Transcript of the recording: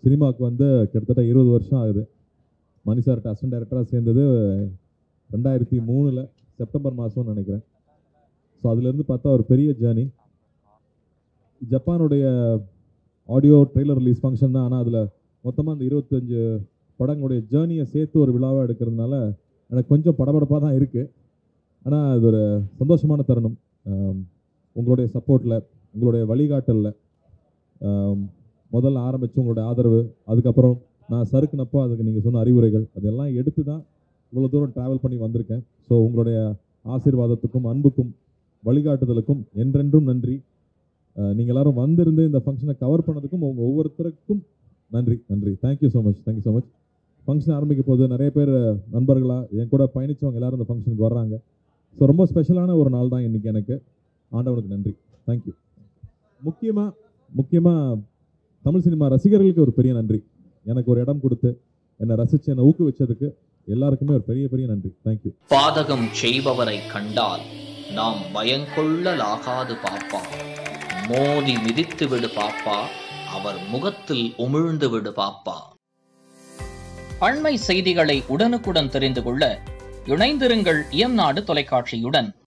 சினிமாவுக்கு வந்து கிட்டத்தட்ட இருபது வருஷம் ஆகுது மணி சார்ட்ட அசிஸ்டன்ட் டைரக்டராக சேர்ந்தது ரெண்டாயிரத்தி மூணில் செப்டம்பர் மாதம்னு நினைக்கிறேன் ஸோ அதுலேருந்து பார்த்தா ஒரு பெரிய ஜேர்னி ஜப்பானுடைய ஆடியோ ட்ரெய்லர் ரிலீஸ் ஃபங்க்ஷன் தான் ஆனால் அதில் மொத்தமாக அந்த இருபத்தஞ்சு படங்களுடைய ஜேர்னியை சேர்த்து ஒரு விழாவாக எடுக்கிறதுனால எனக்கு கொஞ்சம் படபடப்பாக தான் இருக்குது ஆனால் அது ஒரு சந்தோஷமான தருணம் ஆம், உங்களுடைய சப்போர்ட்டில் உங்களுடைய வழிகாட்டலில் முதல்ல ஆரம்பித்து உங்களுடைய ஆதரவு அதுக்கப்புறம் நான் சறுக்குனப்போ அதுக்கு நீங்கள் சொன்ன அறிவுரைகள் அதெல்லாம் எடுத்து தான் இவ்வளோ தூரம் ட்ராவல் பண்ணி வந்திருக்கேன் ஸோ உங்களுடைய ஆசீர்வாதத்துக்கும் அன்புக்கும் வழிகாட்டுதலுக்கும் என்றென்றும் நன்றி அஹ், நீங்க எல்லாரும் வந்திருந்து இந்த ஃபங்க்ஷனை கவர் பண்ணதுக்கும் உங்க ஒவ்வொருத்தருக்கும் நன்றி நன்றி thank you so much thank you so much function ஆரம்பிக்க போது நிறைய பேர் நண்பர்களா என் கூட பயணிச்சவங்க எல்லாரும் இந்த ஃபங்க்ஷனுக்கு வர்றாங்க ஸோ ரொம்ப ஸ்பெஷலான ஒரு நாள் தான் இன்னைக்கு எனக்கு ஆண்டவனுக்கு நன்றி தேங்க்யூ முக்கியமாக முக்கியமாக தமிழ் சினிமா ரசிகர்களுக்கு ஒரு பெரிய நன்றி எனக்கு ஒரு இடம் கொடுத்து என்னை ரசித்து என்னை ஊக்குவிச்சதுக்கு எல்லாருக்குமே ஒரு பெரிய பெரிய நன்றி தேங்க்யூ பாதகம் செய்பவரை கண்டால் நாம் பயங்கொள்ளலாகாது பாப்பா மோதி மிதித்து விடு பாப்பா அவர் முகத்தில் உமிழ்ந்து விடு பாப்பா அண்மை செய்திகளை உடனுக்குடன் தெரிந்து கொள்ள இணைந்திருங்கள் இயம்நாடு தொலைக்காட்சியுடன்